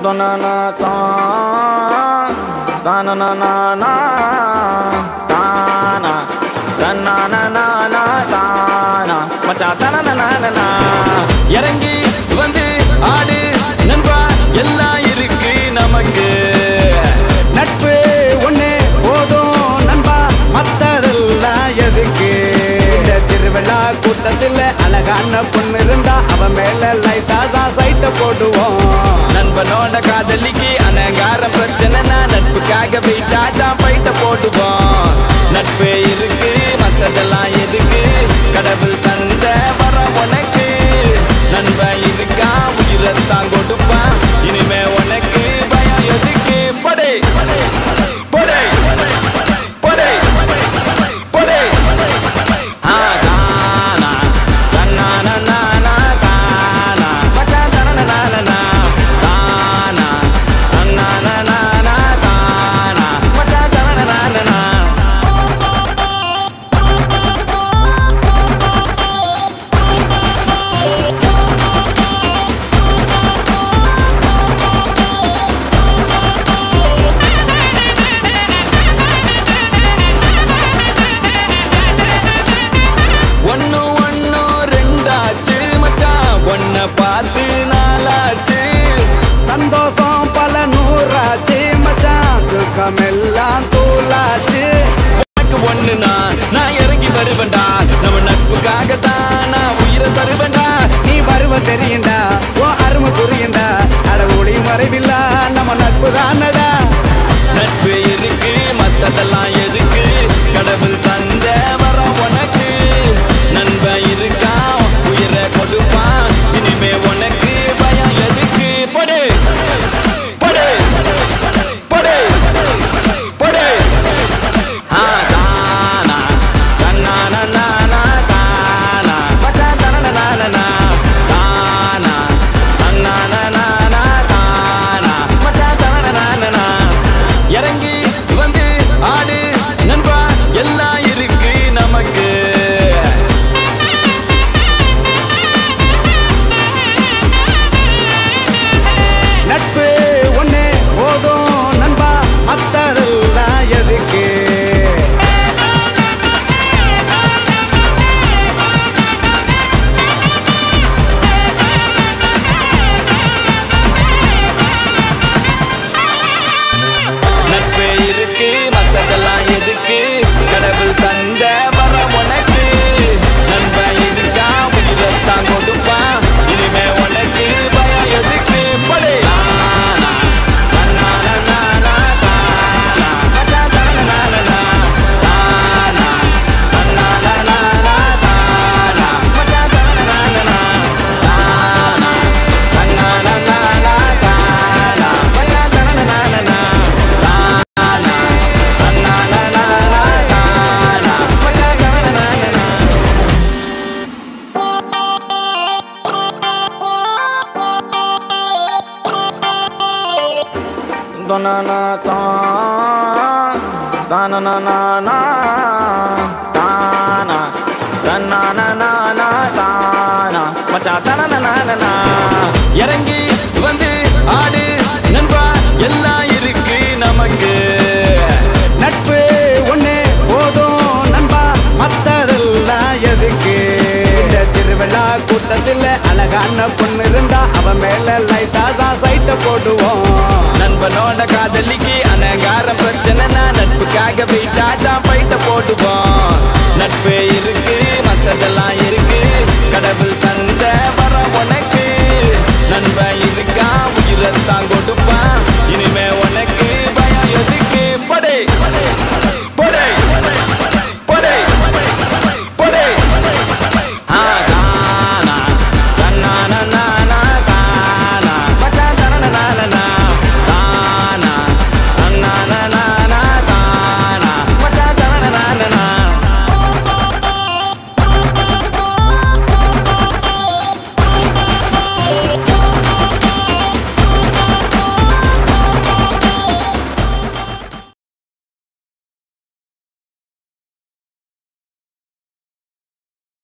na ta ta na na na na ta na ta na na na na ta na மச்சான் ta na na na na na இறங்கி வந்து ஆடு நண்பா எல்லாம் இருக்கு நமக்கு நட்பு ஒண்ணு போதும் நண்பா மத்ததெல்லாம் எதுக்கு இந்த திருவிழா கூட்டத்தில் அழகான பொண்ணு இருந்தா அவ மேல லைட்டா தான் சைட்ட போடுவோம் நண்பனோட காதலிக்கு அனங்கார பிரச்சனைனா நட்புக்காக வெயிட்டா தான் பைட்ட போடுவோம் நட்பு இருக்கு மத்ததெல்லாம் எதுக்கு கடவுள் தந்த வர உனக்கு நண்பன் இருக்கா உயிரத்தான் கொடுப்பான் இனிமே உனக்கு பயம் எதுக்கு படை படை படை படை ஆ தானா தன்னானா நானா தானா மச்சான் தனனா நானா தானா தன்னானா நானா தானா மச்சான் தனனா நானா ஒன்னு ஒன்னு ரெண்டாச்சு மச்சான் ஒன்ன பார்த்து நாளாச்சு சந்தோஷம் பல நூறாச்சு மச்சான் துக்கம் எல்லாம் தூளாச்சு உனக்கு ஒண்ணுனா நான் இறங்கி வருவேன்டா நம்ம நட்புக்காக தான் நான் உயிரை தருவேன்டா நீ வருவ தெரியுண்டா ஓ அருமை புரியுண்டா அட ஒளி மறைவில்லா நம்ம நட்பு தானடா நட்பு இருக்கு மத்ததெல்லாம் எதுக்கு கடவுள் தந்த வர உனக்கு நண்பன் இருக்கான் உயிரை கொடுப்பான் இனிமே உனக்கு பயம் எதுக்கு படு படு படு படு ஆ தானா தன்னானா நானா தானா மச்சான் தனனா நானா தானா தன்னானா நானா தானா மச்சான் தனனா நானா இறங்கி வந்து ஆடு நண்பா எல்லாம் இருக்கு நமக்கு நட்பு ஒண்ணு போதும் நண்பா மத்ததெல்லாம் எதுக்கு நட்பு இருக்கு மத்ததெல்லாம் எதுக்கு கடவுள் தந்த வர உனக்கு நண்பன் இருக்கா உயிரத்தான் கொடுப்பான் இனிமே உனக்கு பயம் எதுக்கு படை தானா, தன்னானா நானா, தானா, மச்சான் தனனா நானா, தானா, தன்னானா நானா, தானா, மச்சான் தனனா நானா, தானா, தன்னானா நானா, தானா, மச்சான் தனனா நானா, தானா, தன்னானா நானா, தானா, மச்சான் தனனா நானா. Donana ta ta na na na na ta na ta na na na na ta na மச்சா ta na na na na na இறங்கி வந்து ஆடு நண்பா எல்லாம் இருக்கு நமக்கு நட்பு ஒண்ணு போதும் நண்பா மத்ததெல்லாம் எதுக்கு இந்த திருவிழா கூட்டத்தில் அழகான பொண்ணு இருந்தா அவ மேல லைட்டா தான் சைட்ட போடுவோம் நண்பனோட காதலிக்கு அனங்கார பிரச்சனைனா நட்புக்காக வெயிட்டா தான் பைட்ட போடுவோம் நட்பு